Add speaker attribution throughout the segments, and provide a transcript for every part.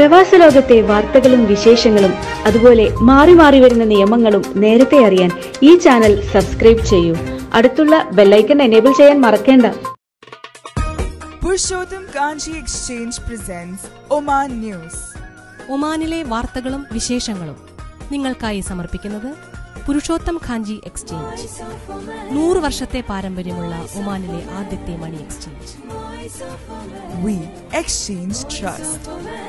Speaker 1: പ്രവാസ ലോകത്തെ വാർത്തകളും വിശേഷങ്ങളും അതുപോലെ മാറി മാറി വരുന്ന നിയമങ്ങളും നേരത്തെ അറിയാൻ ഈ ചാനൽ സബ്സ്ക്രൈബ് ചെയ്യൂ അടുത്തുള്ള ബെല്ലൈക്കൺ എനേബിൾ ചെയ്യാൻ മറക്കേണ്ട
Speaker 2: Purushottam Kanchi Exchange presents Oman News.
Speaker 3: ഒമാനിലെ വാർത്തകളും വിശേഷങ്ങളും നിങ്ങൾക്കായി സമർപ്പിക്കുന്നത് പുരുഷോത്തം ഖാഞ്ചി എക്സ്ചേഞ്ച് നൂറ് വർഷത്തെ പാരമ്പര്യമുള്ള ഒമാനിലെ ആദ്യത്തെ money exchange
Speaker 2: We exchange trust.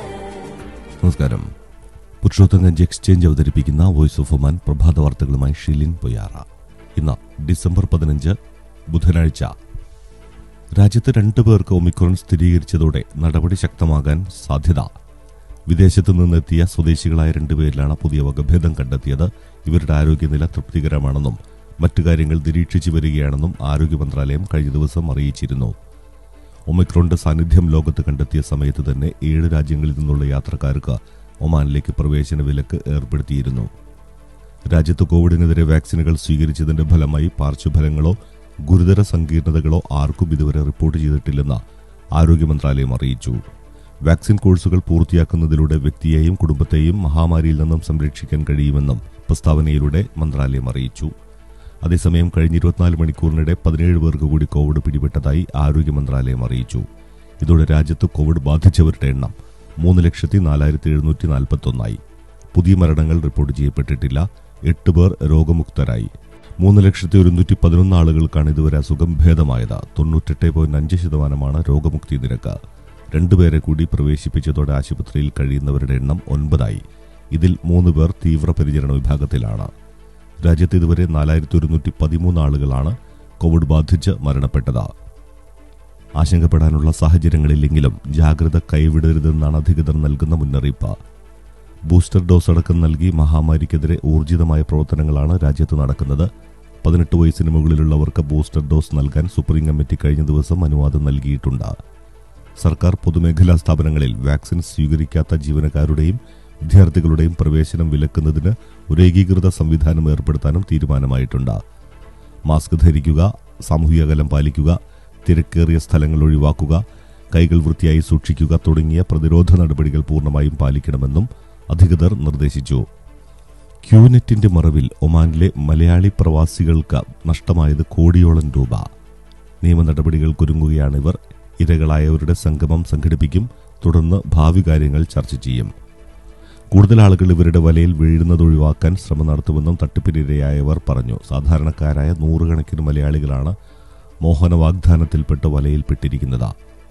Speaker 4: നമസ്കാരം പുരുഷോത്തംഗഞ്ച് എക്സ്ചേഞ്ച് അവതരിപ്പിക്കുന്ന വോയിസ് ഓഫ് ഒമാൻ പ്രഭാത വാർത്തകളുമായി ഷിലിൻ പൊയ്യാറ ഇന്ന് ഡിസംബർ പതിനഞ്ച് ബുധനാഴ്ച രാജ്യത്ത് രണ്ടു പേർക്ക് ഒമിക്രോൺ സ്ഥിരീകരിച്ചതോടെ നടപടി ശക്തമാകാൻ സാധ്യത വിദേശത്തു നിന്നെത്തിയ സ്വദേശികളായ രണ്ടുപേരിലാണ് പുതിയ വകഭേദം കണ്ടെത്തിയത് ഇവരുടെ ആരോഗ്യനില തൃപ്തികരമാണെന്നും മറ്റു കാര്യങ്ങൾ നിരീക്ഷിച്ചു വരികയാണെന്നും ആരോഗ്യ മന്ത്രാലയം കഴിഞ്ഞ ദിവസം അറിയിച്ചിരുന്നു ഒമിക്രോണിന്റെ സാന്നിധ്യം ലോകത്ത് കണ്ടെത്തിയ സമയത്ത് തന്നെ ഏഴ് രാജ്യങ്ങളിൽ നിന്നുള്ള യാത്രക്കാർക്ക് ഒമാനിലേക്ക് പ്രവേശന വിലക്ക് ഏർപ്പെടുത്തിയിരുന്നു രാജ്യത്ത് കോവിഡിനെതിരെ വാക്സിനുകൾ സ്വീകരിച്ചതിന്റെ ഫലമായി പാർശ്വഫലങ്ങളോ ഗുരുതര സങ്കീർണതകളോ ആർക്കും ഇതുവരെ റിപ്പോർട്ട് ചെയ്തിട്ടില്ലെന്ന് ആരോഗ്യ മന്ത്രാലയം അറിയിച്ചു വാക്സിൻ കോഴ്സുകൾ പൂർത്തിയാക്കുന്നതിലൂടെ വ്യക്തിയെയും കുടുംബത്തെയും മഹാമാരിയിൽ നിന്നും സംരക്ഷിക്കാൻ കഴിയുമെന്നും പ്രസ്താവനയിലൂടെ മന്ത്രാലയം അറിയിച്ചു അതേസമയം കഴിഞ്ഞ ഇരുപത്തിനാല് മണിക്കൂറിനിടെ പതിനേഴ് പേർക്ക് കൂടി കോവിഡ് പിടിപെട്ടതായി ആരോഗ്യ മന്ത്രാലയം അറിയിച്ചു ഇതോടെ രാജ്യത്ത് കോവിഡ് ബാധിച്ചവരുടെ എണ്ണം മൂന്ന് ലക്ഷത്തി നാലായിരത്തി എഴുന്നൂറ്റി നാൽപ്പത്തൊന്നായി പുതിയ മരണങ്ങൾ റിപ്പോർട്ട് ചെയ്യപ്പെട്ടിട്ടില്ല എട്ട് പേർ രോഗമുക്തരായി മൂന്ന് ലക്ഷത്തി ഒരുന്നൂറ്റി പതിനൊന്ന് ആളുകൾക്കാണ് ഇതുവരെ അസുഖം ഭേദമായത് തൊണ്ണൂറ്റെട്ട് പോയിന്റ് അഞ്ച് ശതമാനമാണ് രോഗമുക്തി നിരക്ക് രണ്ടുപേരെ കൂടി പ്രവേശിപ്പിച്ചതോടെ ആശുപത്രിയിൽ കഴിയുന്നവരുടെ എണ്ണം ഒൻപതായി ഇതിൽ മൂന്ന് പേർ തീവ്രപരിചരണ വിഭാഗത്തിലാണ് രാജ്യത്ത് ഇതുവരെ നാലായിരത്തി ഒരുന്നൂറ്റി പതിമൂന്ന് ആളുകളാണ് കോവിഡ് ബാധിച്ച് മരണപ്പെട്ടത് ആശങ്കപ്പെടാനുള്ള സാഹചര്യങ്ങളില്ലെങ്കിലും ജാഗ്രത കൈവിടരുതെന്നാണ് അധികൃതർ നൽകുന്ന മുന്നറിയിപ്പ് ബൂസ്റ്റർ ഡോസ് അടക്കം നൽകി മഹാമാരിക്കെതിരെ ഊർജിതമായ പ്രവർത്തനങ്ങളാണ് രാജ്യത്ത് നടക്കുന്നത് പതിനെട്ട് വയസ്സിന് മുകളിലുള്ളവർക്ക് ബൂസ്റ്റർ ഡോസ് നൽകാൻ സുപ്രീം കമ്മിറ്റി കഴിഞ്ഞ ദിവസം അനുവാദം നൽകിയിട്ടുണ്ട് സർക്കാർ പൊതുമേഖലാ സ്ഥാപനങ്ങളിൽ വാക്സിൻ സ്വീകരിക്കാത്ത ജീവനക്കാരുടെയും വിദ്യാർത്ഥികളുടെയും പ്രവേശനം വിലക്കുന്നതിന് ഒരു ഏകീകൃത സംവിധാനം ഏർപ്പെടുത്താനും തീരുമാനമായിട്ടുണ്ട് മാസ്ക് ധരിക്കുക സാമൂഹിക അകലം പാലിക്കുക തിരക്കേറിയ സ്ഥലങ്ങൾ ഒഴിവാക്കുക കൈകൾ വൃത്തിയായി സൂക്ഷിക്കുക തുടങ്ങിയ പ്രതിരോധ നടപടികൾ പൂർണ്ണമായും പാലിക്കണമെന്നും അധികൃതർ നിർദ്ദേശിച്ചു ക്യൂനെറ്റിന്റെ മറവിൽ ഒമാനിലെ മലയാളി പ്രവാസികൾക്ക് നഷ്ടമായത് കോടിയോളം രൂപ നിയമ നടപടികൾക്കൊരുങ്ങുകയാണിവർ ഇരകളായവരുടെ സംഗമം സംഘടിപ്പിക്കും തുടർന്ന് ഭാവി കാര്യങ്ങൾ ചർച്ച ചെയ്യും കൂടുതൽ ആളുകൾ ഇവരുടെ വലയിൽ വീഴുന്നത് ഒഴിവാക്കാൻ ശ്രമം നടത്തുമെന്നും തട്ടിപ്പിനിരയായവർ പറഞ്ഞു സാധാരണക്കാരായ നൂറുകണക്കിന് മലയാളികളാണ് മോഹന വാഗ്ദാനത്തിൽപ്പെട്ട് വലയിൽപ്പെട്ടിരിക്കുന്നത്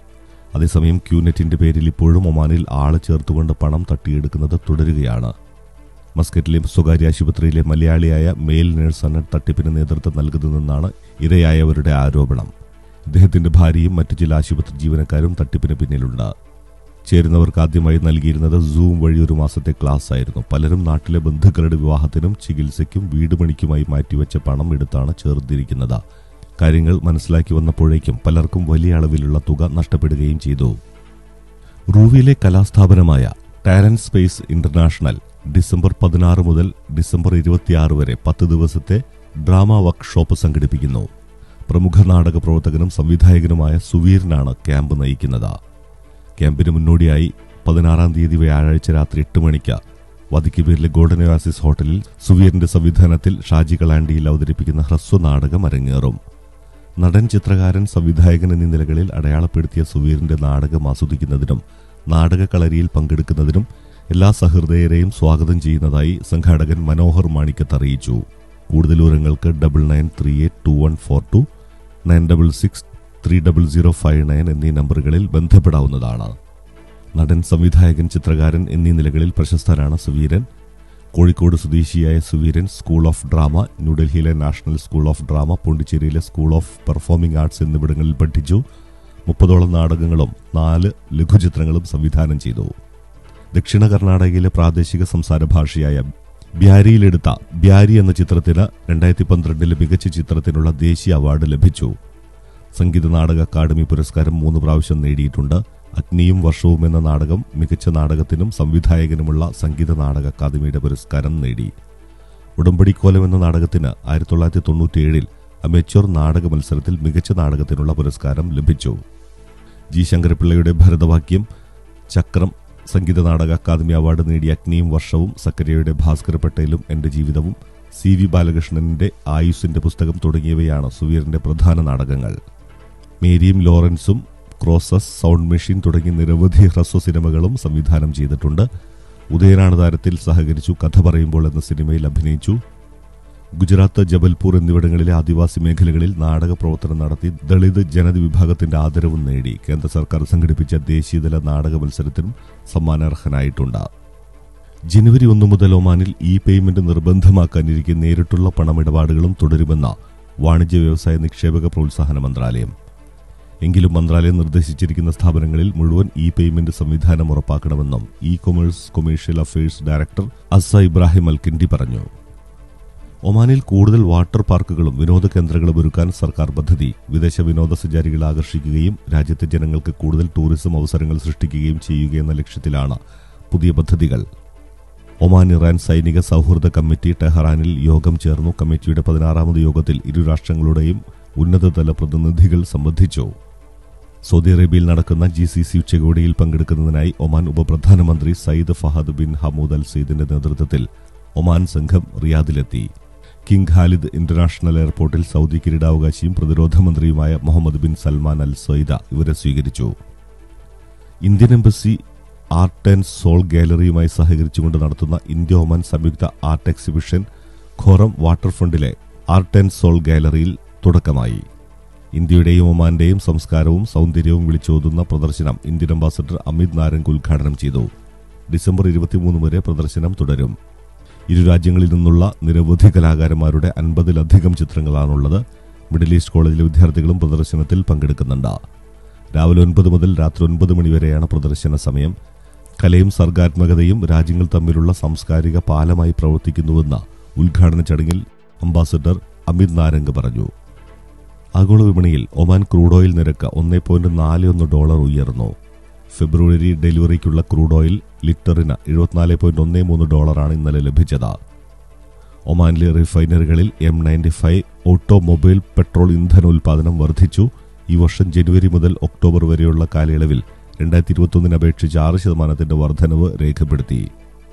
Speaker 4: അതേസമയം ക്യൂനെറ്റിന്റെ പേരിൽ ഇപ്പോഴും ഒമാനിൽ ആള് ചേർത്തുകൊണ്ട് പണം തട്ടിയെടുക്കുന്നത് തുടരുകയാണ് മസ്കറ്റിലെ സ്വകാര്യ ആശുപത്രിയിലെ മലയാളിയായ മെയിൽ നഴ്സാണ് തട്ടിപ്പിന് നേതൃത്വം നൽകുന്നതെന്നാണ് ഇരയായവരുടെ ആരോപണം ഇദ്ദേഹത്തിന്റെ ഭാര്യയും മറ്റു ചില ആശുപത്രി ജീവനക്കാരും തട്ടിപ്പിന് പിന്നിലുണ്ട് ചേരുന്നവർക്ക് ആദ്യമായി നൽകിയിരുന്നത് സൂം വഴി ഒരു മാസത്തെ ക്ലാസ് ആയിരുന്നു പലരും നാട്ടിലെ ബന്ധുക്കളുടെ വിവാഹത്തിനും ചികിത്സയ്ക്കും വീട് പണിക്കുമായി മാറ്റിവെച്ച പണം എടുത്താണ് ചേർത്തിരിക്കുന്നത് കാര്യങ്ങൾ മനസ്സിലാക്കി വന്നപ്പോഴേക്കും പലർക്കും വലിയ അളവിലുള്ള തുക നഷ്ടപ്പെടുകയും ചെയ്തു റൂവിയിലെ കലാസ്ഥാപനമായ ടാരൻ സ്പേസ് ഇന്റർനാഷണൽ ഡിസംബർ പതിനാറ് മുതൽ ഡിസംബർ ഇരുപത്തിയാറ് വരെ പത്ത് ദിവസത്തെ ഡ്രാമ വർക്ക്ഷോപ്പ് സംഘടിപ്പിക്കുന്നു പ്രമുഖ നാടക പ്രവർത്തകനും സംവിധായകനുമായ സുവീറിനാണ് ക്യാമ്പ് നയിക്കുന്നത് ക്യാമ്പിന് മുന്നോടിയായി പതിനാറാം തീയതി വ്യാഴാഴ്ച രാത്രി എട്ട് മണിക്ക് വതിക്കുപേരിലെ ഗോൾഡൻ ഒയാസിസ് ഹോട്ടലിൽ സുവീറിന്റെ സംവിധാനത്തിൽ ഷാജി കളാണ്ടിയിൽ അവതരിപ്പിക്കുന്ന ഹ്രസ്വ നാടകം അരങ്ങേറും നടൻ ചിത്രകാരൻ സംവിധായകൻ എന്നീ നിലകളിൽ അടയാളപ്പെടുത്തിയ സുവീറിന്റെ നാടകം ആസ്വദിക്കുന്നതിനും നാടക കളരിയിൽ പങ്കെടുക്കുന്നതിനും എല്ലാ സഹൃദയരെയും സ്വാഗതം ചെയ്യുന്നതായി സംഘാടകൻ മനോഹർ മാണിക്കത്ത് അറിയിച്ചു കൂടുതൽ വിവരങ്ങൾക്ക് double nine three eight two one four two nine double six three double zero five nine എന്നീ നമ്പറുകളിൽ ബന്ധപ്പെടാവുന്നതാണ് നടൻ സംവിധായകൻ ചിത്രകാരൻ എന്നീ നിലകളിൽ പ്രശസ്തനാണ് സുവീരൻ കോഴിക്കോട് സ്വദേശിയായ സുവീരൻ സ്കൂൾ ഓഫ് ഡ്രാമ ന്യൂഡൽഹിയിലെ നാഷണൽ സ്കൂൾ ഓഫ് ഡ്രാമ പോണ്ടിച്ചേരിയിലെ സ്കൂൾ ഓഫ് പെർഫോമിംഗ് ആർട്സ് എന്നിവിടങ്ങളിൽ പഠിച്ചു മുപ്പതോളം നാടകങ്ങളും നാല് ലഘുചിത്രങ്ങളും സംവിധാനം ചെയ്തു ദക്ഷിണ കർണാടകയിലെ പ്രാദേശിക സംസാര ഭാഷയായ ബ്യാരിയിലെടുത്ത ബ്യാരി എന്ന ചിത്രത്തിന് രണ്ടായിരത്തി പന്ത്രണ്ടിലെ മികച്ച ചിത്രത്തിനുള്ള ദേശീയ അവാർഡ് ലഭിച്ചു സംഗീത നാടക അക്കാദമി പുരസ്കാരം മൂന്ന് പ്രാവശ്യം നേടിയിട്ടുണ്ട് അഗ്നിയും വർഷവും എന്ന നാടകം മികച്ച നാടകത്തിനും സംവിധായകനുമുള്ള സംഗീത നാടക അക്കാദമിയുടെ പുരസ്കാരം നേടി ഉടമ്പടിക്കോലം എന്ന നാടകത്തിന് ആയിരത്തി തൊള്ളായിരത്തി തൊണ്ണൂറ്റിയേഴിൽ അമേച്വർ നാടക മത്സരത്തിൽ മികച്ച നാടകത്തിനുള്ള പുരസ്കാരം ലഭിച്ചു ജി ശങ്കരപിള്ളയുടെ ഭരതവാക്യം ചക്രം സംഗീത നാടക അക്കാദമി അവാർഡ് നേടിയ അഗ്നിയും വർഷവും സക്കരയുടെ ഭാസ്കര പട്ടേലും എന്റെ ജീവിതവും സി വി ബാലകൃഷ്ണന്റെ ആയുസിന്റെ പുസ്തകം തുടങ്ങിയവയാണ് സുവീറിന്റെ പ്രധാന നാടകങ്ങൾ മേരിയും ലോറൻസും ക്രോസസ് സൗണ്ട് മെഷീൻ തുടങ്ങി നിരവധി ഹ്രസ്വ സിനിമകളും സംവിധാനം ചെയ്തിട്ടുണ്ട് ഉദയനാണ് താരത്തിൽ സഹകരിച്ചു കഥ പറയുമ്പോൾ എന്ന സിനിമയിൽ അഭിനയിച്ചു ഗുജറാത്ത് ജബൽപൂർ എന്നിവിടങ്ങളിലെ ആദിവാസി മേഖലകളിൽ നാടക പ്രവർത്തനം നടത്തി ദളിത് ജനതി വിഭാഗത്തിന്റെ ആദരവും നേടി കേന്ദ്ര സർക്കാർ സംഘടിപ്പിച്ച ദേശീയതല നാടക മത്സരത്തിനും സമ്മാനാർഹനായിട്ടുണ്ട് ജനുവരി ഒന്ന് മുതൽ ഒമാനിൽ ഇ പേയ്മെന്റ് നിർബന്ധമാക്കാനിരിക്കെ നേരിട്ടുള്ള പണമിടപാടുകളും തുടരുമെന്ന വാണിജ്യ വ്യവസായ നിക്ഷേപക പ്രോത്സാഹന മന്ത്രാലയം എങ്കിലും മന്ത്രാലയം നിർദ്ദേശിച്ചിരിക്കുന്ന സ്ഥാപനങ്ങളിൽ മുഴുവൻ ഇ പേയ്മെന്റ് സംവിധാനം ഉറപ്പാക്കണമെന്നും e commerce commercial affairs director അസ ഇബ്രാഹിം അൽക്കിൻഡി പറഞ്ഞു ഒമാനിൽ കൂടുതൽ വാട്ടർ പാർക്കുകളും വിനോദ കേന്ദ്രങ്ങളും ഒരുക്കാൻ സർക്കാർ പദ്ധതി വിദേശ വിനോദസഞ്ചാരികളെ ആകർഷിക്കുകയും രാജ്യത്തെ ജനങ്ങൾക്ക് കൂടുതൽ ടൂറിസം അവസരങ്ങൾ സൃഷ്ടിക്കുകയും ചെയ്യുകയെന്ന ലക്ഷ്യത്തിലാണ് പുതിയ പദ്ധതികൾ ഒമാൻ ഇറാൻ സൈനിക സൗഹൃദ കമ്മിറ്റി ടെഹ്റാനിൽ യോഗം ചേർന്നു കമ്മിറ്റിയുടെ പതിനാറാമത് യോഗത്തിൽ ഇരു രാഷ്ട്രങ്ങളുടെയും ഉന്നതതല പ്രതിനിധികൾ സംബന്ധിച്ചു സൗദി അറേബ്യയിൽ നടക്കുന്ന ജി സി സി ഉച്ചകോടിയിൽ പങ്കെടുക്കുന്നതിനായി ഒമാൻ ഉപപ്രധാനമന്ത്രി Sayyid Fahad bin Hamood Al സെയ്ദിന്റെ നേതൃത്വത്തിൽ ഒമാൻ സംഘം റിയാദിലെത്തി കിങ് ഖാലിദ് ഇന്റർനാഷണൽ എയർപോർട്ടിൽ സൗദി കിരീടാവകാശിയും പ്രതിരോധ മന്ത്രിയുമായ മുഹമ്മദ് ബിൻ സൽമാൻ അൽ സൊയ്ദ ഇവരെ സ്വീകരിച്ചു Indian embassy art and soul ഗാലറിയുമായി സഹകരിച്ചുകൊണ്ട് നടത്തുന്ന ഇന്ത്യ ഒമാൻ സംയുക്ത ആർട്ട് എക്സിബിഷൻ ഖോറം വാട്ടർ ഫ്രണ്ടിലെ ആർട്ട് ആൻഡ് സോൾ ഗാലറിയിൽ തുടക്കമായി ഇന്ത്യയുടെയും ഒമാന്റെയും സംസ്കാരവും സൗന്ദര്യവും വിളിച്ചോതുന്ന പ്രദർശനം ഇന്ത്യൻ അംബാസഡർ അമിത് നാരംഗ് ഉദ്ഘാടനം ചെയ്തു ഡിസംബർ ഇരുപത്തിമൂന്ന് വരെ പ്രദർശനം തുടരും ഇരു രാജ്യങ്ങളിൽ നിന്നുള്ള നിരവധി കലാകാരന്മാരുടെ അൻപതിലധികം ചിത്രങ്ങളാണുള്ളത് മിഡിൽ ഈസ്റ്റ് കോളേജിലെ വിദ്യാർത്ഥികളും പ്രദർശനത്തിൽ പങ്കെടുക്കുന്നുണ്ട് രാവിലെ ഒൻപത് മുതൽ രാത്രി ഒൻപത് മണിവരെയാണ് പ്രദർശന സമയം കലയും സർഗാത്മകതയും രാജ്യങ്ങൾ തമ്മിലുള്ള സാംസ്കാരിക പാലമായി പ്രവർത്തിക്കുന്നുവെന്ന് ഉദ്ഘാടന ചടങ്ങിൽ അംബാസഡർ അമിത് നാരംഗ് പറഞ്ഞു ആഗോള വിപണിയിൽ ഒമാൻ ക്രൂഡ് ഓയിൽ നിരക്ക് ഒന്നേ പോയിന്റ് നാല് ഒന്ന് ഡോളർ ഉയർന്നു ഫെബ്രുവരി ഡെലിവറിക്കുള്ള ക്രൂഡ് ഓയിൽ ലിറ്ററിന് എഴുപത്തിനാല് പോയിന്റ് ഒന്നേ മൂന്ന് ഡോളറാണ് ഇന്നലെ ലഭിച്ചത് ഒമാനിലെ റിഫൈനറികളിൽ M ninety five automobile petrol ഇന്ധന ഉൽപാദനം വർദ്ധിച്ചു ഈ വർഷം ജനുവരി മുതൽ ഒക്ടോബർ വരെയുള്ള കാലയളവിൽ രണ്ടായിരത്തി ഇരുപത്തൊന്നിന് അപേക്ഷിച്ച് ആറ് ശതമാനത്തിന്റെ വർധനവ് രേഖപ്പെടുത്തി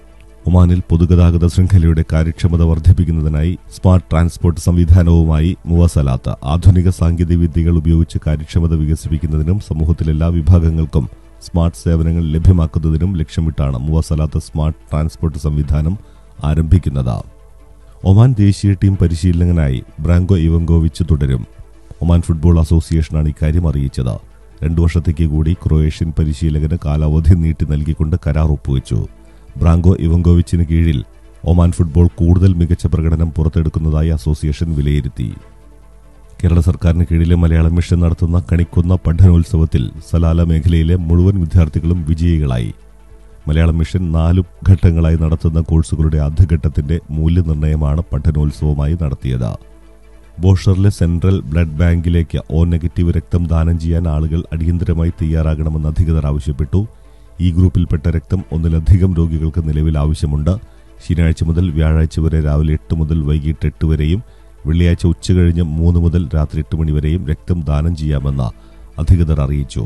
Speaker 4: ഒമാനിൽ പൊതുഗതാഗത ശൃംഖലയുടെ കാര്യക്ഷമത വർദ്ധിപ്പിക്കുന്നതിനായി സ്മാർട്ട് ട്രാൻസ്പോർട്ട് സംവിധാനവുമായി മുവസലാത്ത് ആധുനിക സാങ്കേതിക വിദ്യകൾ ഉപയോഗിച്ച് കാര്യക്ഷമത വികസിപ്പിക്കുന്നതിനും സമൂഹത്തിലെ എല്ലാ വിഭാഗങ്ങൾക്കും സ്മാർട്ട് സേവനങ്ങൾ ലഭ്യമാക്കുന്നതിനും ലക്ഷ്യമിട്ടാണ് മുവസലാത്ത് സ്മാർട്ട് ട്രാൻസ്പോർട്ട് സംവിധാനം ആരംഭിക്കുന്നത് ഒമാൻ ദേശീയ ടീം പരിശീലകനായി ബ്രാങ്കോ ഇവങ്കോവിച്ച് തുടരും ഒമാൻ ഫുട്ബോൾ അസോസിയേഷനാണ് ഇക്കാര്യം അറിയിച്ചത് രണ്ടു വർഷത്തേക്ക് കൂടി ക്രൊയേഷ്യൻ പരിശീലകന് കാലാവധി നീട്ടി നൽകിക്കൊണ്ട് കരാർ ഒപ്പുവെച്ചു ബ്രാങ്കോ ഇവങ്കോവിച്ചിന് കീഴിൽ ഒമാൻ ഫുട്ബോൾ കൂടുതൽ മികച്ച പ്രകടനം പുറത്തെടുക്കുന്നതായി അസോസിയേഷൻ വിലയിരുത്തി കേരള സർക്കാരിന് കീഴിലെ മലയാളം മിഷൻ നടത്തുന്ന കണിക്കുന്ന പഠനോത്സവത്തിൽ സലാല മേഖലയിലെ മുഴുവൻ വിദ്യാർത്ഥികളും വിജയികളായി മലയാളം മിഷൻ നാലു ഘട്ടങ്ങളായി നടത്തുന്ന കോഴ്സുകളുടെ ആദ്യഘട്ടത്തിന്റെ മൂല്യനിർണ്ണയമാണ് പഠനോത്സവമായി നടത്തിയത് ബോഷറിലെ സെൻട്രൽ ബ്ലഡ് ബാങ്കിലേക്ക് ഒ നെഗറ്റീവ് രക്തം ദാനം ചെയ്യാൻ ആളുകൾ അടിയന്തരമായി തയ്യാറാകണമെന്ന് അധികൃതർ ആവശ്യപ്പെട്ടു ഈ ഗ്രൂപ്പിൽപ്പെട്ട രക്തം ഒന്നിലധികം രോഗികൾക്ക് നിലവിൽ ആവശ്യമുണ്ട് ശനിയാഴ്ച മുതൽ വ്യാഴാഴ്ച വരെ രാവിലെ എട്ട് മുതൽ വൈകിട്ട് എട്ട് വരെയും വെള്ളിയാഴ്ച ഉച്ചകഴിഞ്ഞ് മൂന്ന് മുതൽ രാത്രി എട്ട് മണി വരെയും രക്തം ദാനം ചെയ്യാമെന്ന് അധികൃതർ അറിയിച്ചു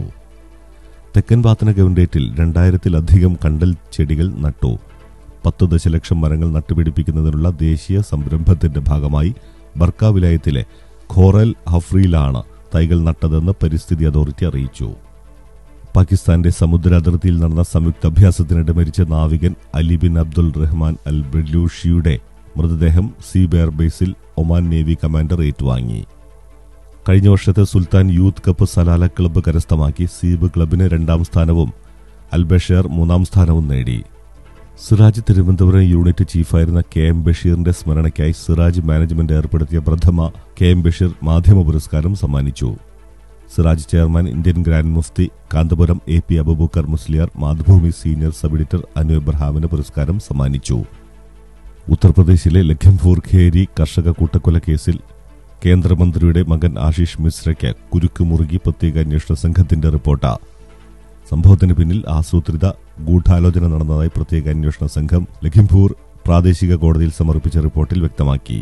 Speaker 4: തെക്കൻ പാത്തന ഗവൺഡേറ്റിൽ രണ്ടായിരത്തിലധികം കണ്ടൽ ചെടികൾ നട്ടു പത്ത് ദശലക്ഷം മരങ്ങൾ നട്ടുപിടിപ്പിക്കുന്നതിനുള്ള ദേശീയ സംരംഭത്തിന്റെ ഭാഗമായി ബർക്ക വിലായത്തിലെ ഖോറൽ ഹഫ്രിയിലാണ് തൈകൾ നട്ടതെന്ന് പരിസ്ഥിതി അതോറിറ്റി അറിയിച്ചു പാകിസ്ഥാന്റെ സമുദ്ര അതിർത്തിയിൽ നടന്ന സംയുക്ത അഭ്യാസത്തിനിടെ മരിച്ച നാവികൻ Ali bin Abdul Rahman Al ബ്രിലൂഷിയുടെ മൃതദേഹം സീ ബെയർബേസിൽ ഒമാൻ നേവി കമാൻഡർ ഏറ്റുവാങ്ങി കഴിഞ്ഞ വർഷത്തെ Sultan youth cup Salalah club കരസ്ഥമാക്കി സീബ് ക്ലബിന് രണ്ടാം സ്ഥാനവും അൽബഷേർ മൂന്നാം സ്ഥാനവും നേടി സിറാജ് തിരുവനന്തപുരം യൂണിറ്റ് ചീഫായിരുന്ന കെ എം ബഷീറിന്റെ സ്മരണയ്ക്കായി സിറാജ് മാനേജ്മെന്റ് ഏർപ്പെടുത്തിയ പ്രഥമ കെ എം ബഷീർ മാധ്യമ പുരസ്കാരം സമ്മാനിച്ചു സിറാജ് ചെയർമാൻ ഇന്ത്യൻ ഗ്രാൻഡ് മുഫ്തി Kanthapuram A P Abubakar Musliyar Mathrubhumi senior sub editor Anu എബ്രഹാമിന് പുരസ്കാരം സമ്മാനിച്ചു ഉത്തർപ്രദേശിലെ ലഖിംപൂർ ഖേരി കർഷക കൂട്ടക്കൊല കേസിൽ കേന്ദ്രമന്ത്രിയുടെ മകൻ ആശിഷ് മിശ്രയ്ക്ക് കുരുക്ക് മുറുകി പ്രത്യേക അന്വേഷണ സംഘത്തിന്റെ റിപ്പോർട്ട് സംഭവത്തിന് പിന്നിൽ ആസൂത്രിത ഗൂഢാലോചന നടന്നതായി പ്രത്യേക അന്വേഷണ സംഘം ലഖിംപൂർ പ്രാദേശിക കോടതിയിൽ സമർപ്പിച്ച റിപ്പോർട്ടിൽ വ്യക്തമാക്കി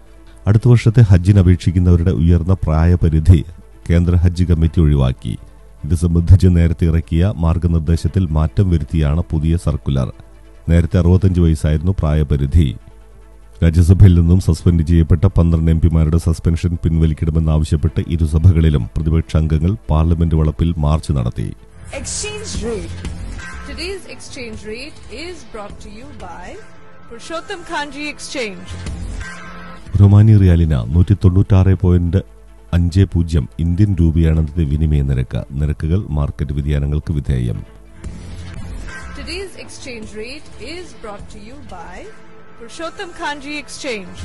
Speaker 4: അടുത്ത വർഷത്തെ ഹജ്ജിന് അപേക്ഷിക്കുന്നവരുടെ ഉയർന്ന പ്രായപരിധി കേന്ദ്ര ഹജ്ജ് കമ്മിറ്റി ഒഴിവാക്കി ഇത് സംബന്ധിച്ച് നേരത്തെ ഇറക്കിയ മാർഗനിർദ്ദേശത്തിൽ മാറ്റം വരുത്തിയാണ് പുതിയ സർക്കുലർ നേരത്തെ അറുപത്തഞ്ച് വയസ്സായിരുന്നു പ്രായപരിധി രാജ്യസഭയിൽ നിന്നും സസ്പെൻഡ് ചെയ്യപ്പെട്ട പന്ത്രണ്ട് എം പിമാരുടെ സസ്പെൻഷൻ പിൻവലിക്കണമെന്നാവശ്യപ്പെട്ട് ഇരുസഭകളിലും പ്രതിപക്ഷ അംഗങ്ങൾ പാർലമെന്റ് വളപ്പിൽ മാർച്ച് നടത്തി
Speaker 2: Exchange rate.
Speaker 5: Today's exchange rate is brought to you by Purushottam Kanji Exchange.
Speaker 4: റൊമാനി റിയാലിന് നൂറ്റി തൊണ്ണൂറ്റാറ് പോയിന്റ് അഞ്ച് പൂജ്യം ഇന്ത്യൻ രൂപയാണ് ഇന്നത്തെ വിനിമയ നിരക്ക് നിരക്കുകൾ മാർക്കറ്റ് വ്യതിയാനങ്ങൾക്ക് വിധേയം
Speaker 5: Today's exchange rate is brought to you by Purushottam Kanji Exchange.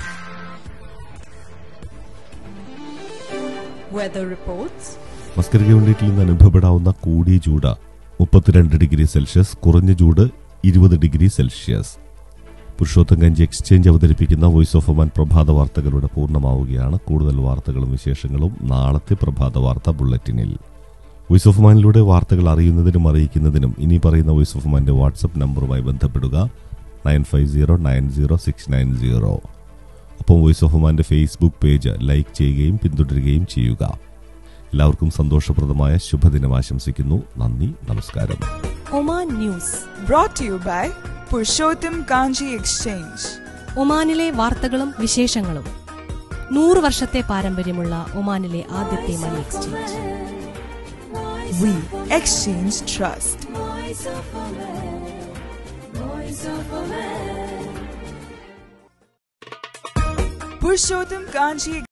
Speaker 5: Weather reports.
Speaker 4: Muscat യൂണിറ്റിൽ നിന്ന് അനുഭവപ്പെടാവുന്ന കൂടിയ ചൂട് മുപ്പത്തിരണ്ട് ഡിഗ്രി സെൽഷ്യസ് കുറഞ്ഞ ചൂട് ഇരുപത് degree Celsius Purushottam Kanji exchange അവതരിപ്പിക്കുന്ന വോയിസ് ഓഫ് ഒമാൻ പ്രഭാത വാർത്തകളുടെ പൂർണ്ണമാവുകയാണ് കൂടുതൽ വാർത്തകളും വിശേഷങ്ങളും നാളത്തെ പ്രഭാത വാർത്ത ബുള്ളറ്റിനിൽ വോയിസ് ഓഫ് ഒമാനിലൂടെ വാർത്തകൾ അറിയുന്നതിനും അറിയിക്കുന്നതിനും ഇനി പറയുന്ന വോയിസ് ഓഫ് ഒമാന്റെ വാട്സപ്പ് നമ്പറുമായി ബന്ധപ്പെടുക nine five zero nine zero six nine zero ഒപ്പം വോയിസ് ഓഫ് ഒമാന്റെ ഫേസ്ബുക്ക് പേജ് ലൈക്ക് ചെയ്യുകയും പിന്തുടരുകയും ചെയ്യുക എല്ലാവർക്കും സന്തോഷപ്രദമായ ശുഭദിനം ആശംസിക്കുന്നു നന്ദി നമസ്കാരം
Speaker 3: Oman news
Speaker 2: Brought to you by Purushottam Kanji Exchange.
Speaker 3: ഒമാനിലെ വാർത്തകളും വിശേഷങ്ങളും നൂറ് വർഷത്തെ പാരമ്പര്യമുള്ള ഒമാനിലെ ആദ്യത്തെ money exchange
Speaker 2: We exchange trust. Purushottam Kanji